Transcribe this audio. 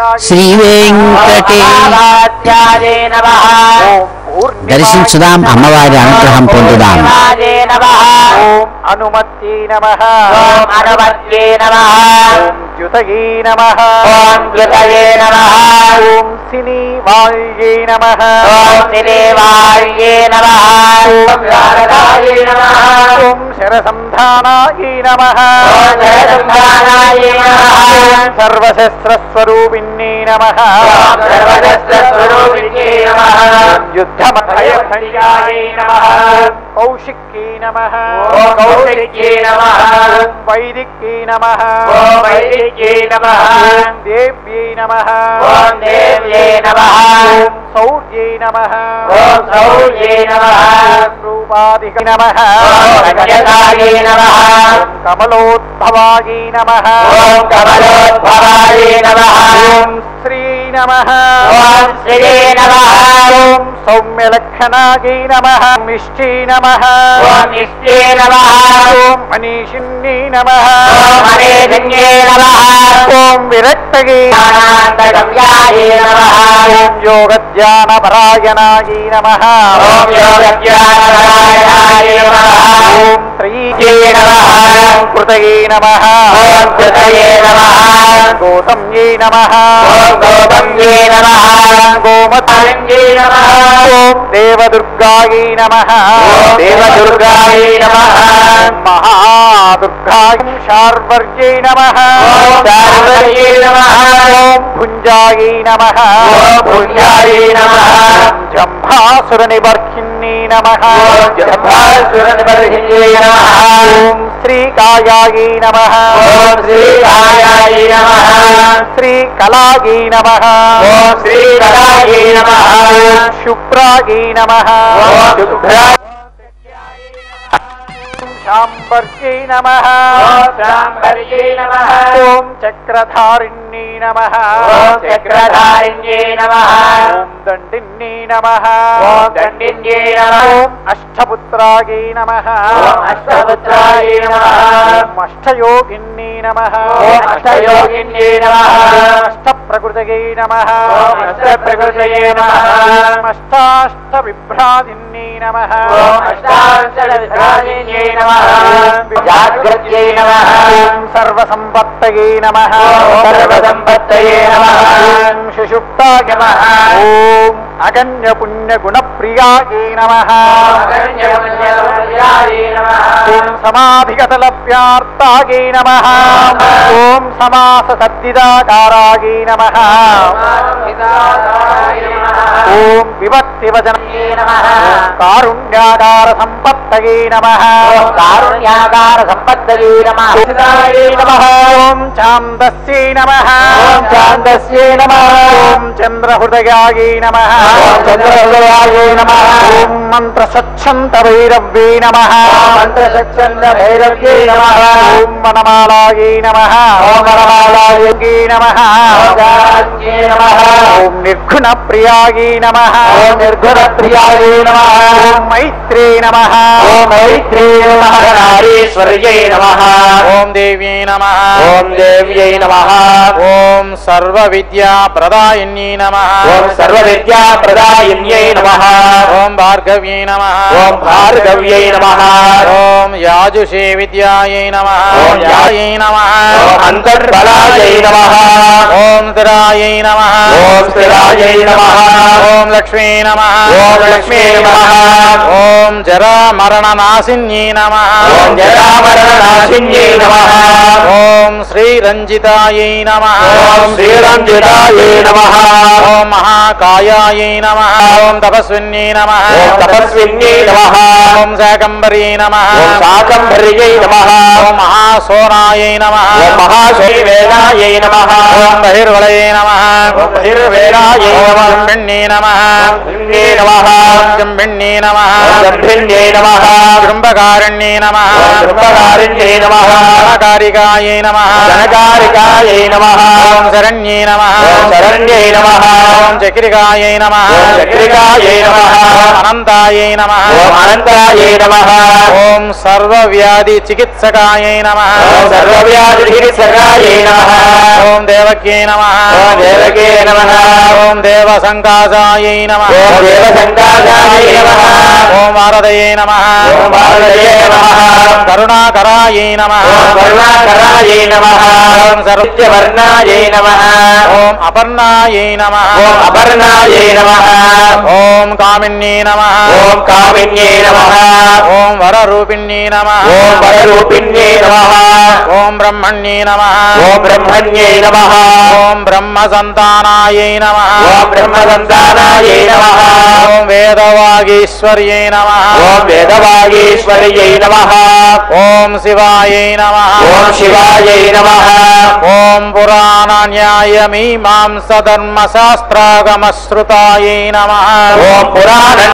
శ్రీ వెంకటే భావాత్యాదే నమః దర్శించుదాం అమ్మవారి అనుగ్రహం పొందుదాం శివాదే నమః ఓం అనుమత్యై నమ ఓం అనుమత్యే నమః ఓం యుతయే నమ ఓం యుతయే నమః ఓం సినీవాళ్యై నమ ఓం శ్రీదేవాయే నమః ఓం శారదాయే నమః ఓం శరసంధానాయై నమ ఓం జయసంధానాయే నమః సర్వశస్త్రస్వరూపిణ్యై నమ ఓం సర్వదస్వరూపిణ్యే నమః యుద్ధమభయభయాయై నమ కౌశిక్యై నమ ఓం కౌశిక్యే నమః వైదిక్యై నమ ఓం వైదిక్యే నమః దేవ్యై నమ ఓం దేవ్యే నమః సౌర్యై నమ ఓం సౌర్యే నమః రూపాధిక నమ ఓం కన్యకాయే నమః కమలోద్భవాయై నమ ఓం కమలోద్భవాయే నమః ఓం శ్రీ నమ ఓం శ్రీ నమః ఓం సౌమ్యలక్షణాయై నమ మిష్ఠీ నమ ఓం నిష్ఠే నమః ఓం మనీషిన్యై నమ ఓం హరేధన్యే నమః ఓం విరక్తయై జ్ఞానానందగమ్యాయే నమః ఓం యోగధ్యానపరాయణాయై నమ ఓం యోగజ్ఞాననారాయణాయ నమః ఓం త్రయీ నమః కృతయే నమ ఓం కృతయే నమః గోతమ్యై నమ ఓం గౌతమ్యే నమః గోమతాంగ్యై నమః ఓం దేవదుర్గాయై నమ ఓం దేవదుర్గాయే నమః మహాదుర్గాయం శార్వర్యై నమ ఓం శార్వర్యే నమః ఓం భుంజాయై నమ ఓం పుణ్యాయే నమః జంభాసుర నిబర్హిణ్యై నమ ఓం జంభాసురనిబర్హిణ్యే నమః ఓం శ్రీకాయాయై నమ ఓం శ్రీకాయాయ నమః శ్రీకళాయై నమ ఓం శ్రీకళాయే నమః శుభ్రాయై నమ ఓం శుభ్రా శాంబర్యై నమ ఓం శాంబర్యే నమః ఓం చక్రధారిణ్యై నమ ఓం చక్రధారిణ్యే నమః ఓం దండిన్యై నమ ఓం దండిన్యే నమః ఓం అష్టపుత్రాయై నమ ఓం అష్టపుత్రాయ నమః ఓం అష్టయోగిన్యై నమ ఓం అష్టయోగిన్యే నమః అష్టప్రకృతయై నమ ఓం అష్టప్రకృతయే నమః అష్టాష్టవిభ్రాదిన్యై నమ ఓం అష్టాదశవిధానిన్యే నమః జాగ్రత్యై నమః ఓం సర్వసంపత్తయై నమ ఓం సర్వసంపత్తయే నమః ఓం సుషుప్తాయ నమ ఓం అగణ్య పుణ్య గుణ ప్రియాయై నమ అగణ్యపుణ్యప్రియాయే నమః ఓం సమాధిగత లభ్యార్థాయై నమ ఓం సమాస సద్దిదాకారాయై నమ హితాయ నమః ఓం విభక్తి వచన నమః కారుణ్యాకార సంపత్తయై నమ ఓం కారుణ్యాకార సంపత్తయే నమః హితాయ నమః ఓం చాందస్యై నమ ఓం చాందస్యే నమః ఓం చంద్రహృదయాయై నమ ఓం చంద్రహృదయాయే నమః ఓం మంత్ర స్వచ్ఛంత భైరవ్యై నమ ఓం మంత్రసచ్చంద భైరవ్యే నమః ఓం వనమాలాయై నమ ఓం వనమాలాయై నమ ఓం జాన్యే నమః ఓం నిర్గుణ ప్రియాయై నమ ఓం నిర్గుణ ప్రియాయే నమః ఓం మైత్రే నమ ఓం మైత్రే నమః నారీశ్వర్యై నమః ఓం దేవ్యై నమ ఓం దేవ్యై నమః ఓం సర్వ విద్యా ప్రదాయిన్యై నమ ఓం సర్వవిద్యా ప్రదాయిన్యై నమః ఓం భార్గవ్యై నమ ఓం భార్గవ్యై నమః ఓం యాజుషే విద్యాయై నమ ఓం యాయై నమ ఓం అంతర్బలాయై నమః ఓం స్థిరాయై నమ ఓం స్థిరాయై నమః ఓం లక్ష్మీ నమ ఓం లక్ష్మీ నమః ఓం జరా మరణ నాశిన్యై నమ ఓం జరామరణనాశిన్యై నమః ఓం శ్రీరంజితాయై నమ ఓం శ్రీరంజితాయై నమః ఓం మహాకాయాయై నమ ఓం తపస్విన్యై నమ ఓం తపస్విన్యై నమః ఓం శాకంబరీ నమ ఓం శాకంభర్యై నమః ఓం మహాసోనాయై నమ ఓం మహాశైవేదాయై నమః ఓం బహిర్వలయై నమ ఓం బహిర్వేదాయై నమః జంభిణ్యై నమ జంభిణ్యై నమః జంభిణ్యై నమ ఓం జంభిన్యై నమః జృంభకారణ్యై నమ ఓం ధృపకారిణ్యై నమః జనకారికాయై నమ జనకారికాయై నమః ఓం శరణ్యై నమ ఓం శరణ్యై నమః ఓం చక్రికాయై నమ ఓం చక్రికాయై నమః ఓం అనంతాయై నమ ఓం అనంతాయై నమః ఓం సర్వవ్యాధి చికిత్సకాయై నమ ఓం సర్వవ్యాధిసకాయై నమః ఓం దేవకీ నమ ఓం దేవకీ నమః. ఓం దేవసంకాసాయై నమ ఓం దేవసంకాసాయై నమః. ఓం వారదయే నమ ఓం వారదయే నమః. కరుణాకరాయై నమ ఓం కరుణాకరాయై నమః ఓం సర్వ సత్యవర్ణాయై నమః ఓం అపర్ణాయై నమ ఓం అపర్ణాయై నమః ఓం కామిన్యై నమ ఓం కామిన్యై నమః ఓం వరరూపిణ్యై నమ ఓం వరరూపిణ్యై నమః ఓం బ్రహ్మణ్యై నమ ఓం బ్రహ్మణ్యై నమః ఓం బ్రహ్మ సంతానాయై నమ ఓం బ్రహ్మసంతానాయై నమః ఓం వేదవాగీశ్వర్యై నమ ఓం వేదవాగీశ్వర్యై నమః ఓం శివాయై నమ ఓం శివాయై నమః ఓం పురాణ న్యాయ మీమాంస ధర్మ శాస్త్రాగమశ్రుతాయై నమ ఓం పురాణ